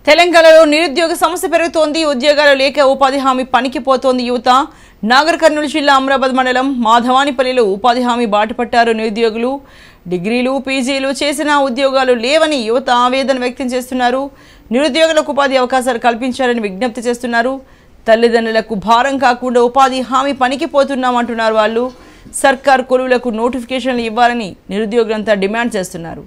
తెలంగాణలో నిరుద్యోగ సమస్య పెరుగుతోంది ఉద్యోగాలు లేక ఉపాధి హామీ పనికి పోతోంది యువత నాగర్ కర్నూలు జిల్లా అమరాబాద్ మండలం మాధవానిపల్లిలో ఉపాధి హామీ బాటపట్టారు నిరుద్యోగులు డిగ్రీలు పీజీలు చేసిన ఉద్యోగాలు లేవని యువత ఆవేదన వ్యక్తం చేస్తున్నారు నిరుద్యోగులకు ఉపాధి అవకాశాలు కల్పించాలని విజ్ఞప్తి చేస్తున్నారు తల్లిదండ్రులకు భారం కాకుండా ఉపాధి హామీ పనికి పోతున్నామంటున్నారు వాళ్ళు సర్కార్ కొలువులకు నోటిఫికేషన్లు ఇవ్వాలని నిరుద్యోగులంతా డిమాండ్ చేస్తున్నారు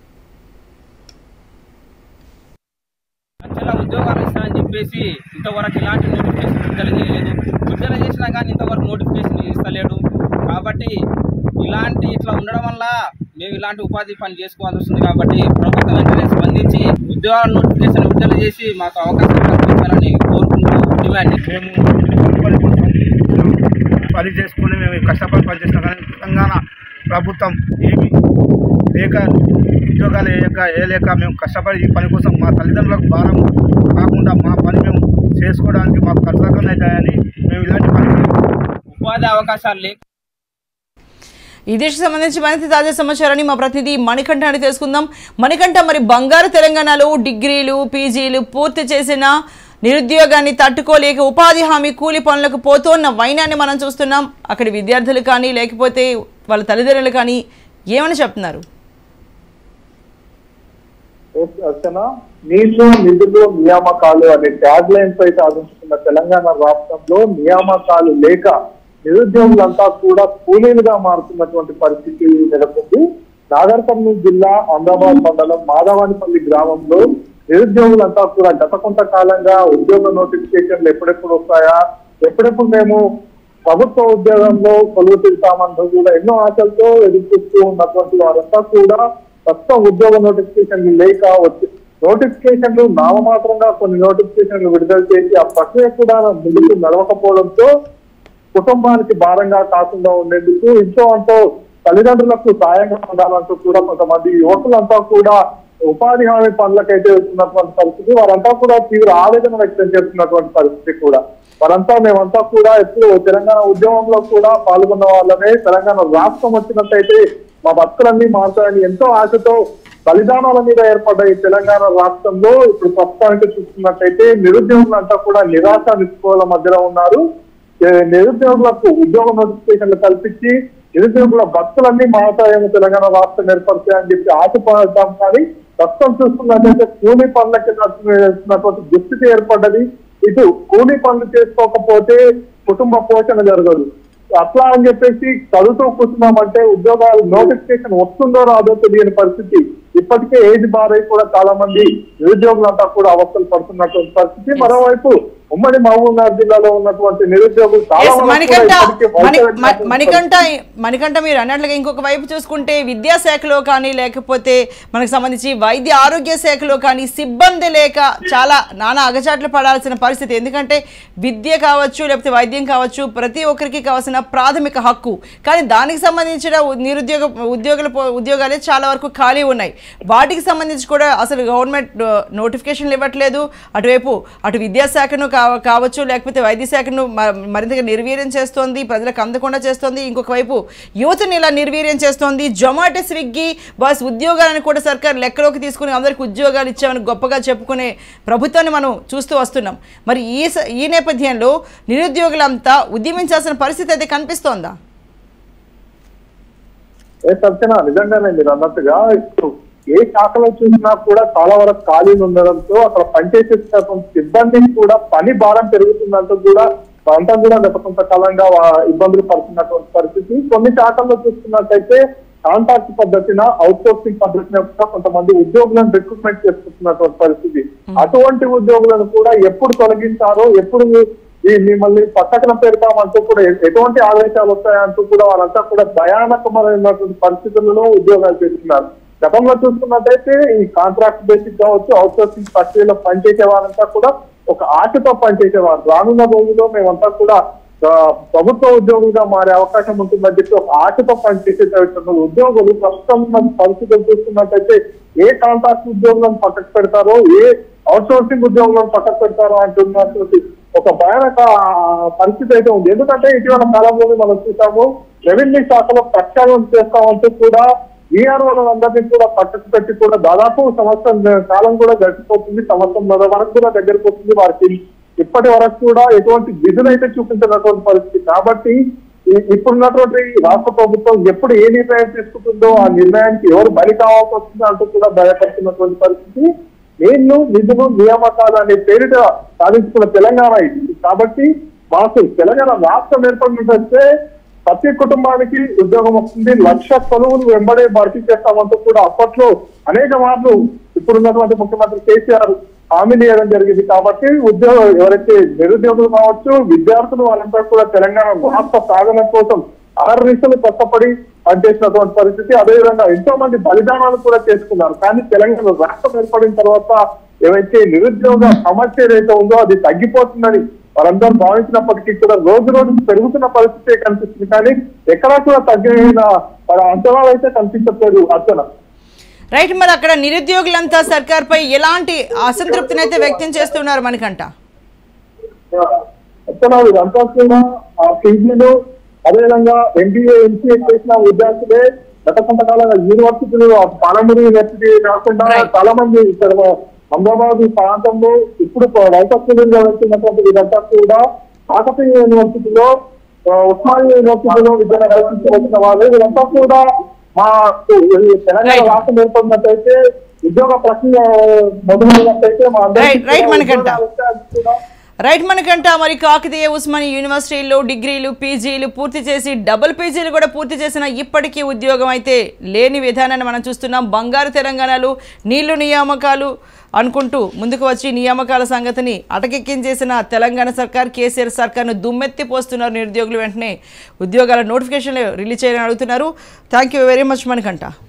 లక్షల ఉద్యోగాలు ఇస్తానని చెప్పేసి ఇంతవరకు ఎలాంటి నోటిఫికేషన్ విడుదల చేయలేదు విడుదల చేసినా కానీ ఇంతవరకు నోటిఫికేషన్ ఇస్తలేడు కాబట్టి ఇలాంటి ఇట్లా ఉండడం వల్ల మేము ఇలాంటి ఉపాధి పని చేసుకోవాల్సి వస్తుంది కాబట్టి ప్రభుత్వం వెంటనే స్పందించి ఉద్యోగ నోటిఫికేషన్ విడుదల చేసి మాకు అవకాశం కల్పించాలని కోరుకుంటూ డిమాండ్ చేస్తున్నాం. మేము పని కోసం పని చేసుకుని మేము కష్టపడి పని చేస్తాం కానీ తెలంగాణ ప్రభుత్వం ఏమి లేక ఉద్యోగాలు వేయక వేయలేక మేము కష్టపడి ఈ పని కోసం మా తల్లిదండ్రులకు భారం కాకుండా మా పని మేము చేసుకోవడానికి మాకు ఖర్చులకం అవుతాయని మేము ఇలాంటి పని ఉపాధి అవకాశాలు లేక ఈ దేశం సంబంధించి మరింత తాజా సమాచారాన్ని మా ప్రతినిధి మణికంఠ అని తెలుసుకుందాం మణికంఠ మరి బంగారు తెలంగాణలో డిగ్రీలు పీజీలు పూర్తి చేసిన నిరుద్యోగాన్ని తట్టుకోలేక ఉపాధి హామీ కూలి పనులకు పోతోన్న వైనాన్ని మనం చూస్తున్నాం అక్కడి విద్యార్థులు కానీ లేకపోతే వాళ్ళ తల్లిదండ్రులు కానీ ఏమని చెప్తున్నారు అర్చన నీళ్లు నిధులు నియామకాలు అనే ట్యాగ్ లైన్స్ అయితే ఆదించుకున్న తెలంగాణ రాష్ట్రంలో నియామకాలు లేక నిరుద్యోగులంతా కూడా కూలీలుగా మారుతున్నటువంటి పరిస్థితి నెలకొంది నాగర్ కర్నూలు జిల్లా అమరాబాద్ మండలం మాధవానిపల్లి గ్రామంలో నిరుద్యోగులంతా కూడా గత కొంతకాలంగా ఉద్యోగ నోటిఫికేషన్లు ఎప్పుడెప్పుడు వస్తాయా ఎప్పుడెప్పుడు మేము ప్రభుత్వ ఉద్యోగంలో కొలువు తీరుతామంటూ కూడా ఎన్నో ఆశలతో ఎదురు చూస్తూ ఉన్నటువంటి వారంతా కూడా ప్రస్తుతం ఉద్యోగ నోటిఫికేషన్లు లేక వచ్చి నోటిఫికేషన్లు నామమాత్రంగా కొన్ని నోటిఫికేషన్లు విడుదల చేసి ఆ ప్రక్రియ కూడా ముందుకు నడవకపోవడంతో కుటుంబానికి భారంగా కాకుండా ఉండేందుకు ఇంట్లో అంటూ తల్లిదండ్రులకు సాయంగా ఉండాలంటూ కూడా కొంతమంది యువకులంతా కూడా ఉపాధి హామీ పనులకైతే వెళ్తున్నటువంటి పరిస్థితి వారంతా కూడా తీవ్ర ఆవేదన వ్యక్తం చేస్తున్నటువంటి పరిస్థితి కూడా వారంతా మేమంతా కూడా ఎప్పుడు తెలంగాణ ఉద్యమంలో కూడా పాల్గొన్న వాళ్ళమే తెలంగాణ రాష్ట్రం వచ్చినట్టయితే మా భక్తులన్నీ మాట్లాడి ఎంతో ఆశతో బలిదానాల మీద ఏర్పడ్డ ఈ తెలంగాణ రాష్ట్రంలో ఇప్పుడు ప్రస్తుతానికి చూస్తున్నట్టయితే నిరుద్యోగులంతా కూడా నిరాశ నిస్పృహల మధ్యలో ఉన్నారు ఏ నిరుద్యోగులకు ఉద్యోగ నోటిఫికేషన్లు కల్పించి నిరుద్యోగుల భక్తులన్నీ మాట్లాడేమో తెలంగాణ రాష్ట్రం ఏర్పడతాయని చెప్పి ఆశపడతాం కానీ ప్రస్తుతం చూస్తున్నట్టయితే కూలీ పనులకి నడుస్తున్నటువంటి దుస్థితి ఏర్పడ్డది ఇటు కూలీ పనులు చేసుకోకపోతే కుటుంబ పోషణ జరగదు అట్లా అని చెప్పేసి చదువుతూ కూర్చున్నామంటే ఉద్యోగాలు నోటిఫికేషన్ వస్తుందో రాదో తెలియని పరిస్థితి ఇప్పటికే ఏజ్ బారై కూడా చాలా మంది నిరుద్యోగులంతా కూడా అవస్థలు పడుతున్నటువంటి పరిస్థితి మరోవైపు ఉమ్మడి మహబూబ్నగర్ జిల్లాలో ఉన్నటువంటి నిరుద్యోగులు చాలా Yes, వరకు కూడా మణికంఠ ఇప్పటికే మణి- వైద్య మ- మణికంఠ మణికంఠ మీరు అన్నట్లుగా ఇంకొక వైపు చూసుకుంటే విద్యాశాఖలో కానీ లేకపోతే మనకు సంబంధించి వైద్య ఆరోగ్య శాఖలో కానీ సిబ్బంది లేక చాలా నానా అగచాట్లు పడాల్సిన పరిస్థితి ఎందుకంటే విద్య కావచ్చు లేకపోతే వైద్యం కావచ్చు ప్రతి ఒక్కరికి కావాల్సిన ప్రాథమిక హక్కు కానీ దానికి సంబంధించిన ఉ- నిరుద్యోగ ఉద్యోగుల పో- ఉద్యోగాలే చాలా వరకు ఖాళీ ఉన్నాయి వాటికి సంబంధించి కూడా అసలు గవర్నమెంట్ నోటిఫికేషన్లు ఇవ్వట్లేదు అటువైపు అటు విద్యాశాఖను కావ- కావచ్చు లేకపోతే వైద్య శాఖను మ- మరింతగా నిర్వీర్యం చేస్తోంది ప్రజలకు అందకుండా చేస్తోంది ఇంకొక వైపు యువతని ఇలా నిర్వీర్యం చేస్తోంది జొమాటో స్విగ్గీ బస్ ఉద్యోగాలను కూడా సర్కార్ లెక్కలోకి తీసుకుని అందరికి ఉద్యోగాలు ఇచ్చామని గొప్పగా చెప్పుకునే ప్రభుత్వాన్ని మనం చూస్తూ వస్తున్నాం మరి ఈ స- ఈ నేపథ్యంలో నిరుద్యోగులంతా ఉద్యమించాల్సిన పరిస్థితి అయితే కనిపిస్తోందా ఏ సత్యన నిజంగానే మీరు అన్నట్టుగా ఇప్పుడు ఏ శాఖలో చూసినా కూడా చాలా వరకు ఖాళీలు ఉండడంతో అక్కడ పనిచేసేటటువంటి సిబ్బందికి కూడా పని భారం పెరుగుతుందంటూ కూడా అంతా కూడా గత కొంతకాలంగా వా- ఇబ్బందులు పడుతున్నటువంటి పరిస్థితి కొన్ని శాఖల్లో చూసుకున్నట్టయితే కాంట్రాక్ట్ పద్ధతిన అవుట్ సోర్సింగ్ పద్ధతిన కూడా కొంతమంది ఉద్యోగులను రిక్రూట్మెంట్ చేసుకుంటున్నటువంటి పరిస్థితి అటువంటి ఉద్యోగులను కూడా ఎప్పుడు తొలగిస్తారో ఎప్పుడు ఈ మిమ్మల్ని పక్కన పెడతామంటూ కూడా ఎ- ఎటువంటి ఆదేశాలు వస్తాయంటూ కూడా వాళ్ళంతా కూడా భయానకమైనటువంటి పరిస్థితులలో ఉద్యోగాలు చేస్తున్నారు గతంలో చూసుకున్నట్టయితే ఈ కాంట్రాక్ట్ బేసిక్ కావచ్చు అవుట్ సోర్సింగ్ ప్రక్రియలో పనిచేసే వాళ్ళంతా కూడా ఒక ఆశతో పనిచేసేవారు రానున్న రోజుల్లో మేమంతా కూడా ఆ, ప్రభుత్వ ఉద్యోగులుగా మారే అవకాశం ఉంటుందని చెప్పి ఒక ఆశతో పనిచేసేటటువంటి ఉద్యోగులు ప్రస్తుతం ఉన్న పరిస్థితులు చూసుకున్నట్టయితే ఏ కాంట్రాక్ట్ ఉద్యోగులను పక్కకు పెడతారో ఏ అవుట్ సోర్సింగ్ ఉద్యోగులను పక్కకు పెడతారో అంటున్నటువంటి ఒక భయానక ఆ, పరిస్థితి అయితే ఉంది ఎందుకంటే ఇటీవల కాలంలో మనం చూసాము రెవెన్యూ శాఖలో ప్రక్షాళన చేస్తామంటూ కూడా వీఆర్ఓలందరినీ కూడా పక్కకు పెట్టి కూడా దాదాపు సంవత్సరం కాలం కూడా గడిచిపోతుంది సంవత్సరం వరకు కూడా దగ్గరికి వస్తుంది వారికి ఇప్పటి వరకు కూడా ఎటువంటి విధులు అయితే చూపించినటువంటి పరిస్థితి కాబట్టి ఈ- ఇప్పుడున్నటువంటి రాష్ట్ర ప్రభుత్వం ఎప్పుడు ఏ నిర్ణయం తీసుకుంటుందో ఆ నిర్ణయానికి ఎవరు బలి కావాల్సి వస్తుందో అంటూ కూడా భయపడుతున్నటువంటి పరిస్థితి నేను నిధులు నియామకాలు అనే పేరిట సాధించుకున్న తెలంగాణ ఇది కాబట్టి మాకు తెలంగాణ రాష్ట్రం ఏర్పడినట్టే ప్రతి కుటుంబానికి ఉద్యోగం వస్తుంది లక్ష కొలువులు వెంబడే భర్తీ చేస్తామంటూ కూడా అప్పట్లో అనేక మార్లు ఇప్పుడున్నటువంటి ముఖ్యమంత్రి కేసీఆర్ హామీలు ఇవ్వడం జరిగింది కాబట్టి ఉద్యోగం ఎవరైతే నిరుద్యోగులు కావచ్చు విద్యార్థులు వాళ్ళంతా కూడా తెలంగాణ రాష్ట్ర సాధన కోసం అహర్నిశలు కష్టపడి పనిచేసినటువంటి పరిస్థితి అదేవిధంగా ఎంతో మంది బలిదానాలు కూడా చేసుకున్నారు కానీ తెలంగాణ రాష్ట్రం ఏర్పడిన తర్వాత ఏవైతే నిరుద్యోగ సమస్య ఏదైతే ఉందో అది తగ్గిపోతుందని వారందరూ భావించినప్పటికీ కూడా రోజు రోజు పెరుగుతున్న పరిస్థితి కనిపిస్తుంది కానీ ఎక్కడా కూడా తగ్గిన వాళ్ళ అంచనాలు అయితే కనిపించట్లేదు అర్చన రైట్ మరి అక్కడ నిరుద్యోగులంతా సర్కార్పై ఎలాంటి అసంతృప్తిని అయితే వ్యక్తం చేస్తున్నారు మనకంట అర్చన ఇదంతా కూడా ఆ పీజీలు అదేవిధంగా ఎంబీఏ ఎంసీఏ చేసిన విద్యార్థులే గత కొంతకాలంగా యూనివర్సిటీలు ఆ పాలమూరు యూనివర్సిటీ కాకుండా Right. చాలా మంది ఇక్కడ అమరాబాద్ ఈ ప్రాంతంలో ఇప్పుడు రైతస్తులుగా వెళ్తున్నటువంటి వీరంతా కూడా కాకతీయ యూనివర్సిటీలో ఆ, ఉస్మానియా యూనివర్సిటీలో విద్యను అభ్యసించవలసిన వాళ్ళు వీరంతా కూడా మా ఈ తెలంగాణ Right. రాష్ట్రం ఏర్పడినట్టయితే ఉద్యోగ ప్రక్రియ మొదలైనట్టయితే మా అందరికీ Right, right, కూడా మనకంట. ఉద్యోగాలు వస్తాయని కూడా రైట్ మనకంట మరి కాకతీయ ఉస్మానియా యూనివర్సిటీలో డిగ్రీలు పీజీలు పూర్తి చేసి డబుల్ పీజీలు కూడా పూర్తి చేసిన ఇప్పటికీ ఉద్యోగం అయితే లేని విధానాన్ని మనం చూస్తున్నాం బంగారు తెలంగాణలు నీళ్లు నియామకాలు అనుకుంటూ ముందుకు వచ్చి నియామకాల సంగతిని అటకెక్కించేసిన తెలంగాణ సర్కార్ కేసీఆర్ సర్కార్ను దుమ్మెత్తి పోస్తున్నారు నిరుద్యోగులు వెంటనే ఉద్యోగాల నోటిఫికేషన్లు రిలీజ్ చేయాలని అడుగుతున్నారు థ్యాంక్ యూ వెరీ మచ్ మనకంట